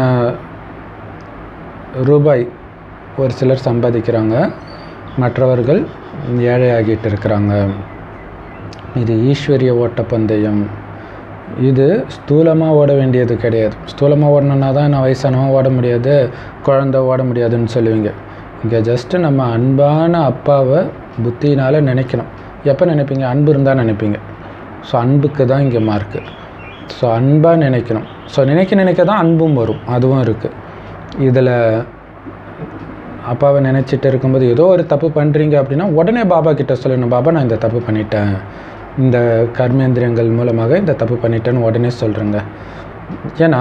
ரூபாய் ஒரு சிலர் சம்பாதிக்கிறாங்க மற்றவர்கள் ஏழையாகிட்டு இருக்கிறாங்க இது ஈஸ்வரிய ஓட்டப்பந்தயம் இது ஸ்தூலமாக ஓட வேண்டியது கிடையாது ஸ்தூலமாக ஓடணுன்னா தான் நான் வயசானவன் ஓட முடியாது குழந்த ஓட முடியாதுன்னு சொல்லுவீங்க இங்கே ஜஸ்ட்டு நம்ம அன்பான அப்பாவை புத்தினால் நினைக்கணும் எப்போ நினைப்பீங்க அன்பு இருந்தால் நினைப்பீங்க ஸோ அன்புக்கு தான் இங்கே மார்க்கு ஸோ அன்பாக நினைக்கணும் ஸோ நினைக்க நினைக்க தான் அன்பும் வரும் அதுவும் இருக்குது இதில் அப்பாவை நினச்சிட்டு இருக்கும்போது ஏதோ ஒரு தப்பு பண்ணுறீங்க அப்படின்னா உடனே பாபா கிட்ட சொல்லணும் பாபா நான் இந்த தப்பு பண்ணிட்டேன் இந்த கர்மேந்திரியங்கள் மூலமாக இந்த தப்பு பண்ணிட்டேன்னு உடனே சொல்கிறேங்க ஏன்னா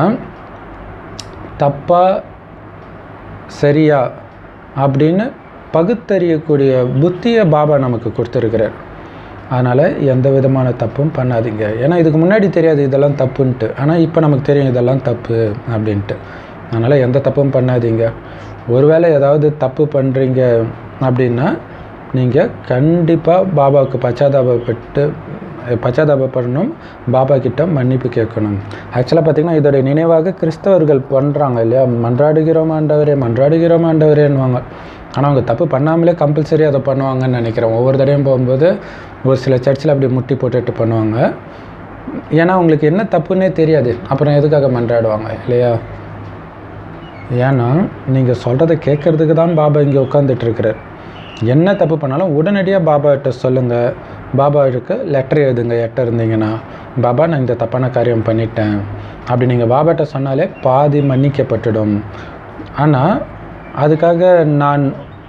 தப்பா சரியா அப்படின்னு பகுத்தறியக்கூடிய புத்தியை பாபா நமக்கு கொடுத்துருக்கிறார் அதனால் எந்த விதமான தப்பும் பண்ணாதீங்க ஏன்னா இதுக்கு முன்னாடி தெரியாது இதெல்லாம் தப்புன்ட்டு ஆனால் இப்போ நமக்கு தெரியும் இதெல்லாம் தப்பு அப்படின்ட்டு அதனால் எந்த தப்பும் பண்ணாதீங்க ஒருவேளை ஏதாவது தப்பு பண்ணுறீங்க அப்படின்னா நீங்கள் கண்டிப்பாக பாபாவுக்கு பச்சாதாபப்பட்டு பச்சாதாபப்படணும் பாபா கிட்ட மன்னிப்பு கேட்கணும் ஆக்சுவலாக பார்த்திங்கன்னா இதோடைய நினைவாக கிறிஸ்தவர்கள் பண்ணுறாங்க இல்லையா மன்றாடுகிறோம் ஆண்டவரே மன்றாடுகிறோம் ஆண்டவரேன்னுவாங்க ஆனால் அவங்க தப்பு பண்ணாமலே கம்பல்சரி அதை பண்ணுவாங்கன்னு நினைக்கிறேன் ஒவ்வொரு தடையும் போகும்போது ஒரு சில சர்ச்சில் அப்படி முட்டி போட்டுட்டு பண்ணுவாங்க ஏன்னா உங்களுக்கு என்ன தப்புன்னே தெரியாது அப்புறம் எதுக்காக மன்றாடுவாங்க இல்லையா ஏன்னா நீங்கள் சொல்கிறத கேட்குறதுக்கு தான் பாபா இங்கே உட்காந்துட்டு இருக்கிறார் என்ன தப்பு பண்ணாலும் உடனடியாக பாபாகிட்ட சொல்லுங்கள் பாபாவுக்கு லெட்டர் எழுதுங்க எட்ட இருந்தீங்கன்னா பாபா நான் இந்த தப்பான காரியம் பண்ணிட்டேன் அப்படி நீங்கள் பாபாட்ட சொன்னாலே பாதி மன்னிக்கப்பட்டுடும் ஆனால் அதுக்காக நான்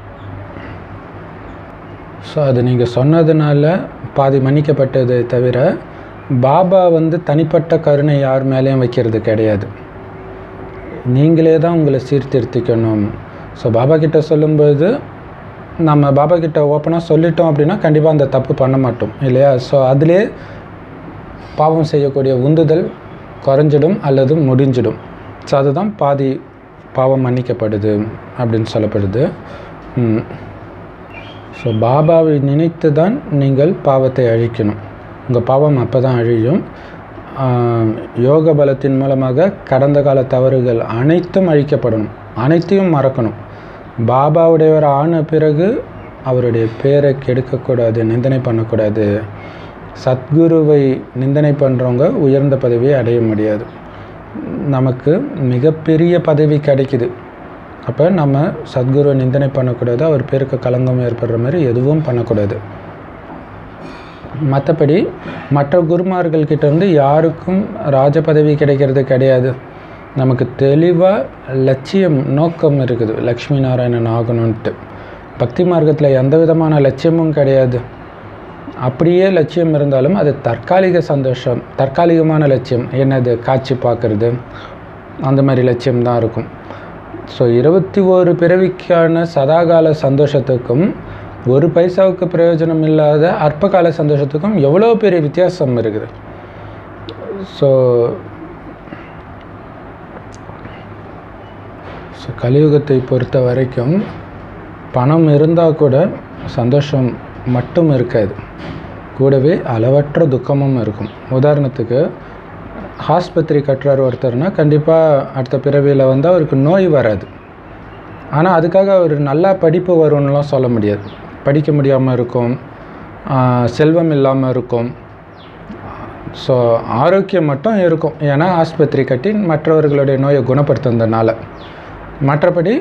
ஸோ அது நீங்கள் சொன்னதுனால பாதி மன்னிக்கப்பட்டதை தவிர பாபா வந்து தனிப்பட்ட கருணை யார் மேலேயும் வைக்கிறது கிடையாது நீங்களே தான் உங்களை சீர்திருத்திக்கணும் ஸோ பாபா கிட்ட சொல்லும்போது நம்ம பாபா கிட்ட ஓப்பனாக சொல்லிட்டோம் அப்படின்னா கண்டிப்பாக அந்த தப்பு பண்ண மாட்டோம் இல்லையா ஸோ அதிலே பாவம் செய்யக்கூடிய உந்துதல் குறைஞ்சிடும் அல்லது முடிஞ்சிடும் ஸோ அதுதான் பாதி பாவம் மன்னிக்கப்படுது அப்படின்னு சொல்லப்படுது ஸோ பாபாவை நினைத்து தான் நீங்கள் பாவத்தை அழிக்கணும் உங்கள் பாவம் அப்போ தான் அழியும் ஆஹ், யோக பலத்தின் மூலமாக கடந்த கால தவறுகள் அனைத்தும் அழிக்கப்படணும் அனைத்தையும் மறக்கணும் பாபாவுடையவர் ஆன பிறகு அவருடைய பேரை கெடுக்கக்கூடாது நிந்தனை பண்ணக்கூடாது சத்குருவை நிந்தனை பண்ணுறவங்க உயர்ந்த பதவியை அடைய முடியாது நமக்கு மிகப்பெரிய பதவி கிடைக்குது அப்போ நம்ம சத்குருவை நிந்தனை பண்ணக்கூடாது அவர் பேருக்கு களங்கம் ஏற்படுற மாதிரி எதுவும் பண்ணக்கூடாது மற்றபடி மற்ற குருமார்கள் கிட்ட இருந்து யாருக்கும் ராஜ பதவி கிடைக்கிறது கிடையாது நமக்கு தெளிவாக லட்சியம் நோக்கம் இருக்குது லக்ஷ்மி நாராயணன் ஆகணும்ன்ட்டு பக்தி மார்க்கத்தில் எந்த விதமான லட்சியமும் கிடையாது அப்படியே லட்சியம் இருந்தாலும் அது தற்காலிக சந்தோஷம் தற்காலிகமான லட்சியம் என்னது காட்சி பார்க்குறது அந்த மாதிரி லட்சியம் தான் இருக்கும் ஸோ இருபத்தி ஓரு பிறவிக்கான சதாகால சந்தோஷத்துக்கும் ஒரு பைசாவுக்கு பிரயோஜனம் இல்லாத அற்பகால சந்தோஷத்துக்கும் எவ்வளோ பெரிய வித்தியாசம் இருக்குது ஸோ ஸோ கலியுகத்தை பொறுத்த வரைக்கும் பணம் இருந்தால் கூட சந்தோஷம் மட்டும் இருக்காது கூடவே அளவற்ற துக்கமும் இருக்கும் உதாரணத்துக்கு ஆஸ்பத்திரி கட்டுறார் ஒருத்தர்னா கண்டிப்பாக அடுத்த பிறவியில் வந்து அவருக்கு நோய் வராது ஆனால் அதுக்காக அவர் நல்லா படிப்பு வரும்னுலாம் சொல்ல முடியாது படிக்க முடியாமல் இருக்கும் ஆஹ் செல்வம் இல்லாமல் இருக்கும் ஸோ ஆரோக்கியம் மட்டும் இருக்கும் ஏன்னா ஆஸ்பத்திரி கட்டி மற்றவர்களுடைய நோயை குணப்படுத்துனதுனால மற்றபடி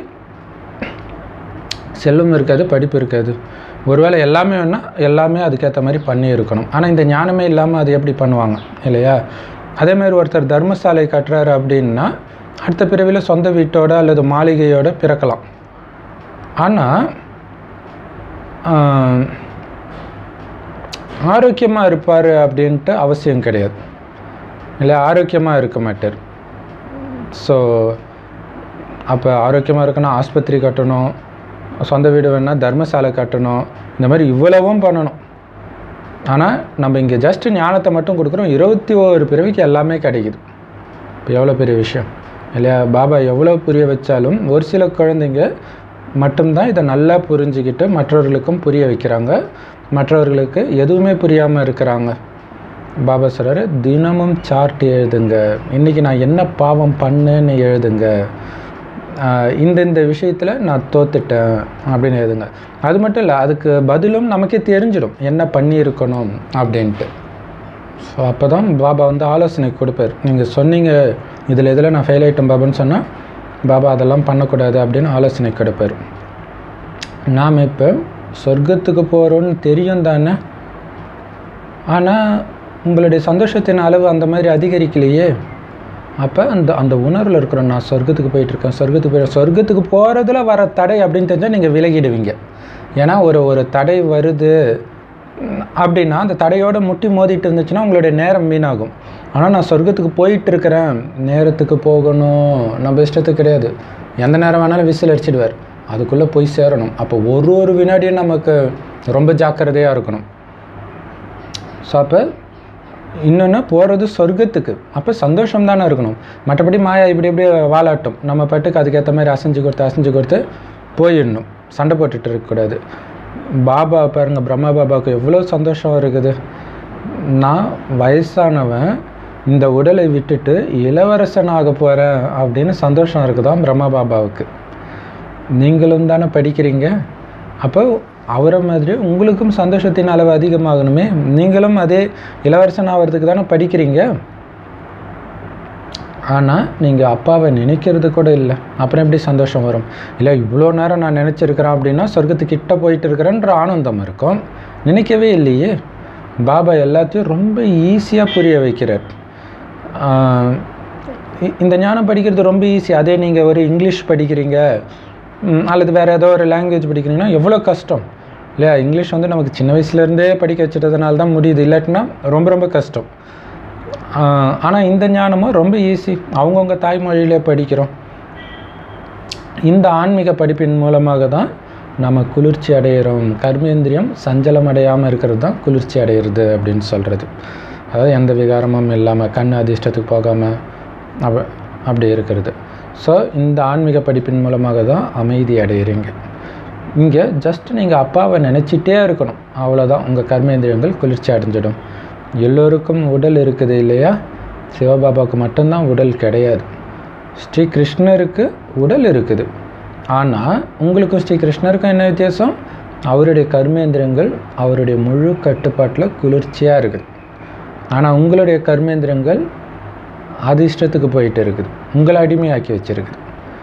செல்வம் இருக்காது படிப்பு இருக்காது ஒருவேளை எல்லாமே வேணால் எல்லாமே அதுக்கேற்ற மாதிரி பண்ணி இருக்கணும் ஆனால் இந்த ஞானமே இல்லாமல் அது எப்படி பண்ணுவாங்க இல்லையா அதே மாதிரி ஒருத்தர் தர்மசாலை கட்டுறாரு அப்படின்னா அடுத்த பிறவியில் சொந்த வீட்டோட அல்லது மாளிகையோட பிறக்கலாம் ஆனால் ஆரோக்கியமாக இருப்பார் அப்படின்ட்டு அவசியம் கிடையாது இல்லை ஆரோக்கியமாக இருக்க மாட்டார் ஸோ அப்போ ஆரோக்கியமாக இருக்கணும் ஆஸ்பத்திரி கட்டணும் சொந்த வீடு வேணால் தர்மசாலை கட்டணும் இந்த மாதிரி இவ்வளவும் பண்ணணும் ஆனால் நம்ம இங்கே ஜஸ்ட் ஞானத்தை மட்டும் கொடுக்குறோம் இருபத்தி ஓரு பிறவிக்கு எல்லாமே கிடைக்குது இப்போ எவ்வளோ பெரிய விஷயம் இல்லையா பாபா எவ்வளோ புரிய வச்சாலும் ஒரு சில குழந்தைங்க மட்டும்தான் இதை நல்லா புரிஞ்சுக்கிட்டு மற்றவர்களுக்கும் புரிய வைக்கிறாங்க மற்றவர்களுக்கு எதுவுமே புரியாமல் இருக்கிறாங்க பாபா சொல்கிறாரு தினமும் சார்ட் எழுதுங்க இன்றைக்கி நான் என்ன பாவம் பண்ணேன்னு எழுதுங்க ஆஹ் இந்த இந்த விஷயத்தில் நான் தோத்துட்டேன் அப்படின்னு எழுதுங்க அது மட்டும் இல்லை அதுக்கு பதிலும் நமக்கே தெரிஞ்சிடும் என்ன பண்ணியிருக்கணும் அப்படின்ட்டு ஸோ அப்போ தான் பாபா வந்து ஆலோசனை கொடுப்பார் நீங்கள் சொன்னீங்க இதில் இதில் நான் ஃபெயில் ஆகிட்டேன் பாபான்னு சொன்னால் பாபா அதெல்லாம் பண்ணக்கூடாது அப்படின்னு ஆலோசனை கொடுப்பார் நாம் இப்போ சொர்க்கத்துக்கு போகிறோன்னு தெரியும் தானே ஆனால் உங்களுடைய சந்தோஷத்தின் அளவு அந்த மாதிரி அதிகரிக்கலையே அப்போ அந்த அந்த உணர்வில் இருக்கிறோம் நான் சொர்க்கத்துக்கு போயிட்டுருக்கேன் சொர்க்கத்துக்கு போய் சொர்க்கத்துக்கு போகிறதுல வர தடை அப்படின்னு தெரிஞ்சால் நீங்கள் விலகிடுவீங்க ஏன்னா ஒரு ஒரு தடை வருது ம், அப்படின்னா அந்த தடையோட முட்டி மோதிட்டு இருந்துச்சுன்னா உங்களுடைய நேரம் வீணாகும் ஆனால் நான் சொர்க்கத்துக்கு போயிட்டு இருக்கிறேன் நேரத்துக்கு போகணும் நம்ம இஷ்டத்துக்கு கிடையாது எந்த நேரம் வேணாலும் விசில் அடிச்சிடுவார் அதுக்குள்ளே போய் சேரணும் அப்போ ஒரு ஒரு வினாடியும் நமக்கு ரொம்ப ஜாக்கிரதையாக இருக்கணும் ஸோ அப்போ இன்னொன்று போகிறது சொர்க்கத்துக்கு அப்போ சந்தோஷம் தானே இருக்கணும் மற்றபடி மாயா இப்படி இப்படி வாலாட்டும் நம்ம பாட்டுக்கு அதுக்கேற்ற மாதிரி அசைஞ்சு கொடுத்து அசைஞ்சு கொடுத்து போயிடணும் சண்டை போட்டுட்டு இருக்கக்கூடாது பாபா பாருங்க பிரம்மா பாபாவுக்கு எவ்வளோ சந்தோஷம் இருக்குது நான் வயசானவன் இந்த உடலை விட்டுட்டு இளவரசனாக போகிறேன் அப்படின்னு சந்தோஷம் இருக்குதாம் பிரம்மா பாபாவுக்கு நீங்களும் தானே படிக்கிறீங்க அப்போ அவரை மாதிரி உங்களுக்கும் சந்தோஷத்தின் அளவு அதிகமாகணுமே நீங்களும் அதே இளவரசன் ஆகிறதுக்கு தானே படிக்கிறீங்க ஆனால் நீங்கள் அப்பாவை நினைக்கிறது கூட இல்லை அப்புறம் எப்படி சந்தோஷம் வரும் இல்லை இவ்வளோ நேரம் நான் நினச்சிருக்கிறேன் அப்படின்னா சொர்க்கத்துக்கிட்ட போயிட்டு இருக்கிறேன்ற ஆனந்தம் இருக்கும் நினைக்கவே இல்லையே பாபா எல்லாத்தையும் ரொம்ப ஈஸியாக புரிய வைக்கிறார் ஆஹ் இ- இந்த ஞானம் படிக்கிறது ரொம்ப ஈஸி அதே நீங்கள் ஒரு இங்கிலீஷ் படிக்கிறீங்க ம், அல்லது வேறு ஏதோ ஒரு லாங்குவேஜ் படிக்கிறீங்கன்னா எவ்வளோ கஷ்டம் இல்லையா இங்கிலீஷ் வந்து நமக்கு சின்ன வயசுலேருந்தே படிக்க வச்சுட்டதுனால தான் முடியுது இல்லாட்டினா ரொம்ப ரொம்ப கஷ்டம் ஆனால் இந்த ஞானமும் ரொம்ப ஈஸி அவங்கவுங்க தாய்மொழியிலே படிக்கிறோம் இந்த ஆன்மீக படிப்பின் மூலமாக தான் நம்ம குளிர்ச்சி அடையிறோம் கர்மேந்திரியம் சஞ்சலம் அடையாமல் இருக்கிறது தான் குளிர்ச்சி அடையிறது அப்படின்னு சொல்கிறது அதாவது எந்த விகாரமும் இல்லாமல் கண் அதிர்ஷ்டத்துக்கு போகாமல் அப்ப அப்படி இருக்கிறது ஸோ இந்த ஆன்மீக படிப்பின் மூலமாக தான் அமைதி அடையிறீங்க இங்கே ஜஸ்ட் நீங்கள் அப்பாவை நினச்சிட்டே இருக்கணும் அவ்வளோதான் உங்கள் கர்மேந்திரியங்கள் குளிர்ச்சி அடைஞ்சிடும் எல்லோருக்கும் உடல் இருக்குது இல்லையா சிவபாபாவுக்கு மட்டும்தான் உடல் கிடையாது ஸ்ரீ கிருஷ்ணருக்கு உடல் இருக்குது ஆனால் உங்களுக்கும் ஸ்ரீ கிருஷ்ணருக்கும் என்ன வித்தியாசம் அவருடைய கர்மேந்திரங்கள் அவருடைய முழு கட்டுப்பாட்டில் குளிர்ச்சியாக இருக்குது ஆனால் உங்களுடைய கர்மேந்திரங்கள் அது இஷ்டத்துக்கு போயிட்டு இருக்குது உங்களை அடிமையாக்கி வச்சிருக்குது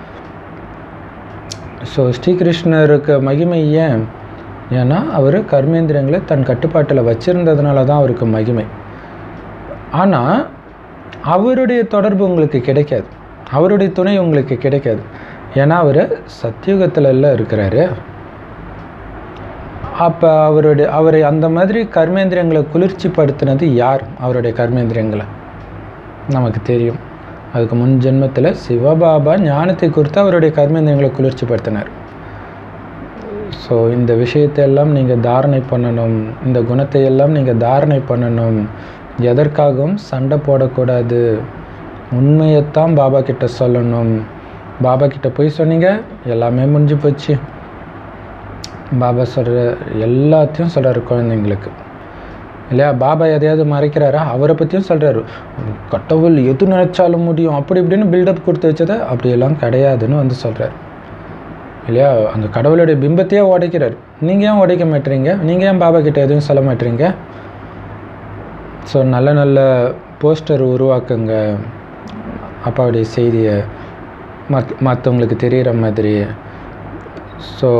ஸோ ஸ்ரீகிருஷ்ணருக்கு மகிமை ஏன் ஏன்னா அவர் கர்மேந்திரங்களை தன் கட்டுப்பாட்டில் வச்சிருந்ததுனால தான் அவருக்கு மகிமை ஆனால் அவருடைய தொடர்பு உங்களுக்கு கிடைக்காது அவருடைய துணை உங்களுக்கு கிடைக்காது ஏன்னா அவர் சத்தியுகத்துல எல்லாம் இருக்கிறாரு அப்போ அவருடைய அவரை அந்த மாதிரி கர்மேந்திரியங்களை குளிர்ச்சிப்படுத்தினது யார் அவருடைய கர்மேந்திரியங்களை நமக்கு தெரியும் அதுக்கு முன் ஜென்மத்தில் சிவபாபா ஞானத்தை குறித்து அவருடைய கர்மேந்திரியங்களை குளிர்ச்சிப்படுத்தினார் ஸோ இந்த விஷயத்தை எல்லாம் நீங்கள் தாரணை பண்ணணும் இந்த குணத்தை எல்லாம் நீங்கள் தாரணை பண்ணணும் எதற்காகவும் சண்டை போடக்கூடாது உண்மையைத்தான் பாபா கிட்ட சொல்லணும் பாபா கிட்ட போய் சொன்னீங்க எல்லாமே முடிஞ்சு போச்சு பாபா சொல்கிற எல்லாத்தையும் சொல்கிறாரு குழந்தைங்களுக்கு இல்லையா பாபா எதையாவது மறைக்கிறாரா அவரை பற்றியும் சொல்கிறாரு கடவுள் எது நினைச்சாலும் முடியும் அப்படி இப்படின்னு பில்டப் கொடுத்து வச்சதை அப்படியெல்லாம் கிடையாதுன்னு வந்து சொல்கிறார் இல்லையா அந்த கடவுளுடைய பிம்பத்தையே உடைக்கிறார் நீங்கள் ஏன் உடைக்க மாட்டீங்க நீங்கள் ஏன் பாபா கிட்ட எதுவும் சொல்ல மாட்டீங்க ஸோ நல்ல நல்ல போஸ்டர் உருவாக்குங்க அப்பாவுடைய செய்தியை மத் மற்றவங்களுக்கு தெரிகிற மாதிரி ஸோ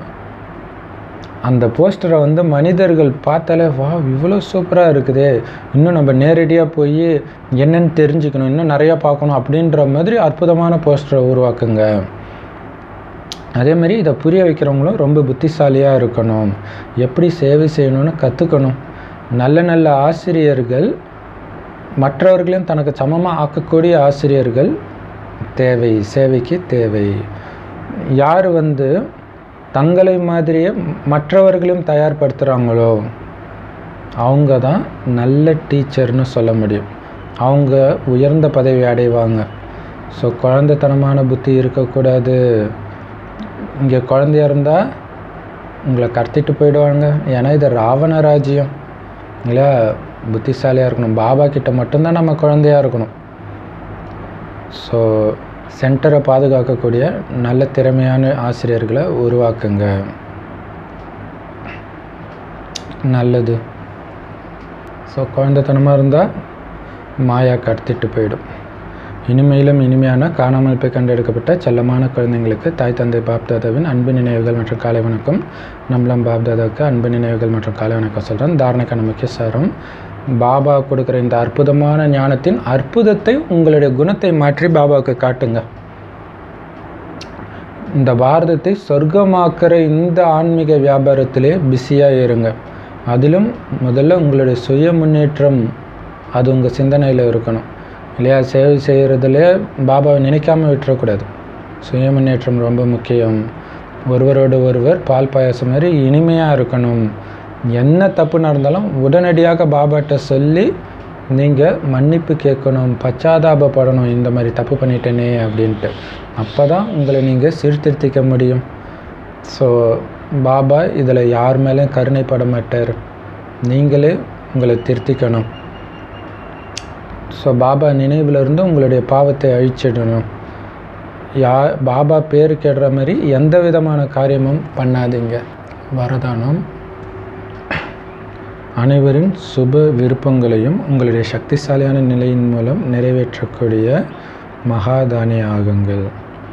அந்த போஸ்டரை வந்து மனிதர்கள் பார்த்தாலே வா இவ்வளோ சூப்பராக இருக்குதே இன்னும் நம்ம நேரடியாக போய் என்னன்னு தெரிஞ்சுக்கணும் இன்னும் நிறையா பார்க்கணும் அப்படின்ற மாதிரி அற்புதமான போஸ்டரை உருவாக்குங்க அதே மாதிரி இதை புரிய வைக்கிறவங்களும் ரொம்ப புத்திசாலியாக இருக்கணும் எப்படி சேவை செய்யணும்னு கற்றுக்கணும் நல்ல நல்ல ஆசிரியர்கள் மற்றவர்களையும் தனக்கு சமமாக ஆக்கக்கூடிய ஆசிரியர்கள் தேவை சேவைக்கு தேவை யார் வந்து தங்களை மாதிரியே மற்றவர்களையும் தயார்படுத்துகிறாங்களோ அவங்க தான் நல்ல டீச்சர்னு சொல்ல முடியும் அவங்க உயர்ந்த பதவி அடைவாங்க ஸோ குழந்தைத்தனமான புத்தி இருக்கக்கூடாது இங்கே குழந்தையா இருந்தால் உங்களை கடத்திட்டு போயிடுவாங்க ஏன்னா இது ராவண ராஜ்யம் இல்லை புத்திசாலியாக இருக்கணும் பாபா கிட்ட மட்டும்தான் நம்ம குழந்தையா இருக்கணும் ஸோ சென்டரை பாதுகாக்கக்கூடிய நல்ல திறமையான ஆசிரியர்களை உருவாக்குங்க நல்லது ஸோ குழந்தைத்தனமாக இருந்தால் மாயா கடத்திட்டு போயிடும் இனிமையிலும் இனிமையான காணாமல் போய் கண்டெடுக்கப்பட்ட செல்லமான குழந்தைங்களுக்கு தாய் தந்தை பாப்தாதாவின் அன்பு நினைவுகள் மற்றும் காலை வணக்கம் நம்மளம் பாப்தாதாவுக்கு அன்பு நினைவுகள் மற்றும் காலை வணக்கம் சொல்கிறேன் தாரணைக்கான முக்கிய சாரம் பாபா கொடுக்குற இந்த அற்புதமான ஞானத்தின் அற்புதத்தை உங்களுடைய குணத்தை மாற்றி பாபாவுக்கு காட்டுங்க இந்த பாரதத்தை சொர்க்கமாக்குற இந்த ஆன்மீக வியாபாரத்திலே பிஸியாக இருங்க அதிலும் முதல்ல உங்களுடைய சுய முன்னேற்றம் அது உங்கள் சிந்தனையில் இருக்கணும் இல்லையா சேவை செய்கிறதுலே பாபாவை நினைக்காம விட்டுறக்கூடாது சுய முன்னேற்றம் ரொம்ப முக்கியம் ஒருவரோடு ஒருவர் பால் பாயாசம் மாதிரி இனிமையாக இருக்கணும் என்ன தப்பு நடந்தாலும் உடனடியாக பாபாட்ட சொல்லி நீங்கள் மன்னிப்பு கேட்கணும் பச்சாதாபப்படணும் இந்த மாதிரி தப்பு பண்ணிட்டேனே அப்படின்ட்டு அப்போ தான் உங்களை நீங்கள் சீர்திருத்திக்க முடியும் ஸோ பாபா இதில் யார் மேலேயும் கருணைப்பட மாட்டார் நீங்களே உங்களை திருத்திக்கணும் ஸோ பாபா நினைவில் இருந்து உங்களுடைய பாவத்தை அழிச்சிடணும் யா பாபா பேர் கேடுற மாதிரி எந்த விதமான காரியமும் பண்ணாதீங்க வரதானம் அனைவரின் சுப விருப்பங்களையும் உங்களுடைய சக்திசாலியான நிலையின் மூலம் நிறைவேற்றக்கூடிய மகாதானி ஆகுங்கள்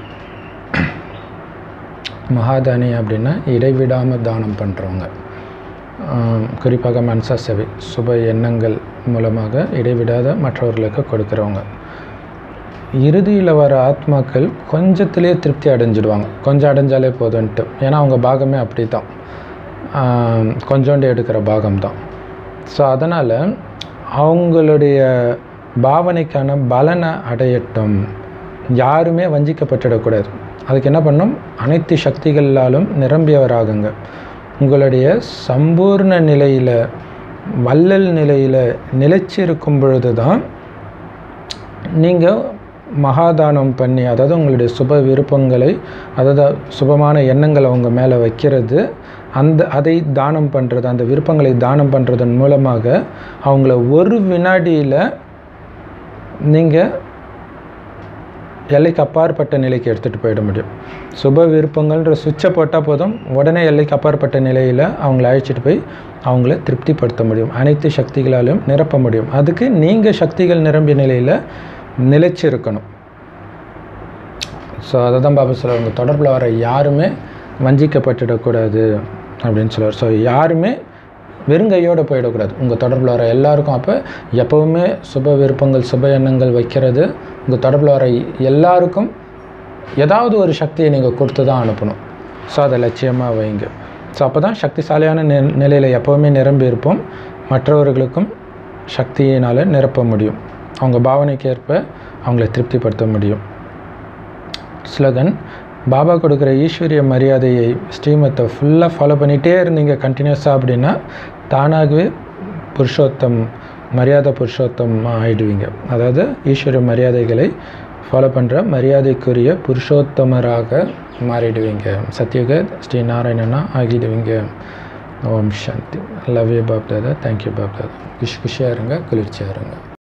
மகாதானி அப்படின்னா இடைவிடாமல் தானம் பண்ணுறவங்க குறிப்பாக மனசா சேவை சுப எண்ணங்கள் மூலமாக இடைவிடாத மற்றவர்களுக்கு கொடுக்குறவங்க இறுதியில் வர ஆத்மாக்கள் கொஞ்சத்திலே திருப்தி அடைஞ்சிடுவாங்க கொஞ்சம் அடைஞ்சாலே போதுன்ட்டு ஏன்னா அவங்க பாகமே அப்படி தான் கொஞ்சோண்டு எடுக்கிற பாகம் தான் ஸோ அதனால் அவங்களுடைய பாவனைக்கான பலனை அடையட்டும் யாருமே வஞ்சிக்கப்பட்டுடக்கூடாது அதுக்கு என்ன பண்ணும் அனைத்து சக்திகளாலும் நிரம்பியவராகுங்க உங்களுடைய சம்பூர்ண நிலையில் வள்ளல் நிலையில் நிலைச்சி இருக்கும் பொழுது தான் நீங்கள் மகாதானம் பண்ணி அதாவது உங்களுடைய சுப விருப்பங்களை அதாவது சுபமான எண்ணங்களை அவங்க மேலே வைக்கிறது அந்த அதை தானம் பண்ணுறது அந்த விருப்பங்களை தானம் பண்ணுறதன் மூலமாக அவங்கள ஒரு வினாடியில் நீங்கள் எல்லைக்கு அப்பாற்பட்ட நிலைக்கு எடுத்துகிட்டு போயிட முடியும் சுப விருப்பங்கள்ன்ற சுவிட்சை போட்டால் போதும் உடனே எல்லைக்கு அப்பாற்பட்ட நிலையில் அவங்கள அழைச்சிட்டு போய் அவங்கள திருப்திப்படுத்த முடியும் அனைத்து சக்திகளாலும் நிரப்ப முடியும் அதுக்கு நீங்கள் சக்திகள் நிரம்பிய நிலையில் நிலைச்சி இருக்கணும் ஸோ அதை தான் பாபா சொல்லுவார் உங்கள் தொடர்பில் வர யாருமே வஞ்சிக்கப்பட்டுடக்கூடாது அப்படின்னு சொல்லுவார் ஸோ யாருமே வெறுங்கையோடு போயிடக்கூடாது உங்கள் தொடர்பில் வர எல்லாருக்கும் அப்போ எப்போவுமே சுப விருப்பங்கள் சுப எண்ணங்கள் வைக்கிறது உங்கள் தொடர்பில் வர எல்லாருக்கும் ஏதாவது ஒரு சக்தியை நீங்கள் கொடுத்து தான் அனுப்பணும் ஸோ அதை லட்சியமாக வைங்க ஸோ அப்போ தான் சக்திசாலியான நி நிலையில் எப்போவுமே நிரம்பி இருப்போம் மற்றவர்களுக்கும் சக்தியினால் நிரப்ப முடியும் அவங்க பாவனைக்கு ஏற்ப அவங்கள திருப்திப்படுத்த முடியும் ஸ்லோகன் பாபா கொடுக்குற ஈஸ்வரிய மரியாதையை ஸ்ரீமத்தை ஃபுல்லாக ஃபாலோ பண்ணிகிட்டே இருந்தீங்க கண்டினியூஸாக அப்படின்னா தானாகவே புருஷோத்தம் மரியாதை புருஷோத்தம் ஆயிடுவீங்க அதாவது ஈஸ்வரிய மரியாதைகளை ஃபாலோ பண்ணுற மரியாதைக்குரிய புருஷோத்தமராக மாறிடுவீங்க சத்யுக ஸ்ரீ நாராயணனா ஆகிடுவீங்க Om Shanti love you Bap Dada thank you Bap Dada குஷி குஷியாக இருங்க குளிர்ச்சியாக இருங்க